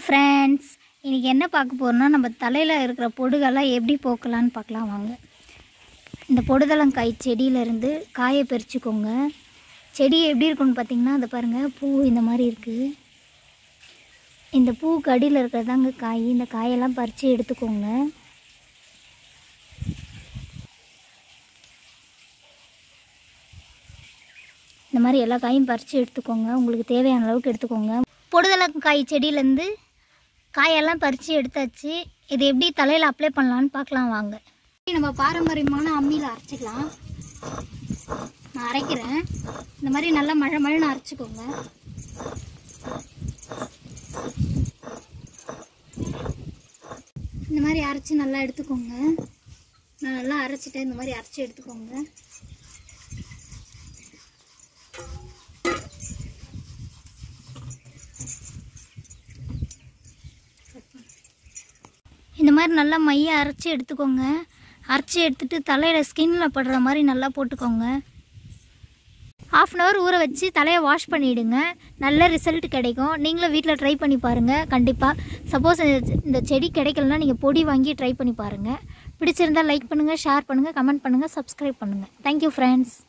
friends இன்றைக்கி என்ன பார்க்க போகிறோம்னா நம்ம தலையில் இருக்கிற பொடுகெல்லாம் எப்படி போக்கலான்னு பார்க்கலாம் வாங்க இந்த பொடுதலங்காய் செடியிலேருந்து காயை பறிச்சுக்கோங்க செடி எப்படி இருக்குன்னு பார்த்தீங்கன்னா அதை பாருங்கள் பூ இந்த மாதிரி இருக்குது இந்த பூக்கு அடியில் இருக்கிறதாங்க காய் இந்த காயெல்லாம் பறித்து எடுத்துக்கோங்க இந்த மாதிரி எல்லா காயும் பறித்து எடுத்துக்கோங்க உங்களுக்கு தேவையான அளவுக்கு எடுத்துக்கோங்க பொடுதலங்காய் செடியிலேருந்து காயெல்லாம் பறித்து எடுத்தாச்சு இது எப்படி தலையில் அப்ளை பண்ணலான்னு பார்க்கலாம் வாங்க நம்ம பாரம்பரியமான அம்மியில் அரைச்சிக்கலாம் நான் அரைக்கிறேன் இந்த மாதிரி நல்லா மழை மழைன்னு அரைச்சிக்கோங்க இந்த மாதிரி அரைச்சி நல்லா எடுத்துக்கோங்க நான் நல்லா அரைச்சிட்டேன் இந்த மாதிரி அரைச்சி எடுத்துக்கோங்க இந்த மாதிரி நல்லா மைய அரைச்சி எடுத்துக்கோங்க அரைச்சி எடுத்துட்டு தலையில் ஸ்கின்ல படுற மாதிரி நல்லா போட்டுக்கோங்க ஆஃப் அன் ஹவர் ஊற வச்சு தலையை வாஷ் பண்ணிவிடுங்க நல்ல ரிசல்ட் கிடைக்கும் நீங்களும் வீட்டில் ட்ரை பண்ணி பாருங்கள் கண்டிப்பாக சப்போஸ் இந்த செடி கிடைக்கலனா நீங்கள் பொடி வாங்கி ட்ரை பண்ணி பாருங்கள் பிடிச்சிருந்தால் லைக் பண்ணுங்கள் ஷேர் பண்ணுங்கள் கமெண்ட் பண்ணுங்கள் சப்ஸ்கிரைப் பண்ணுங்கள் தேங்க்யூ ஃப்ரெண்ட்ஸ்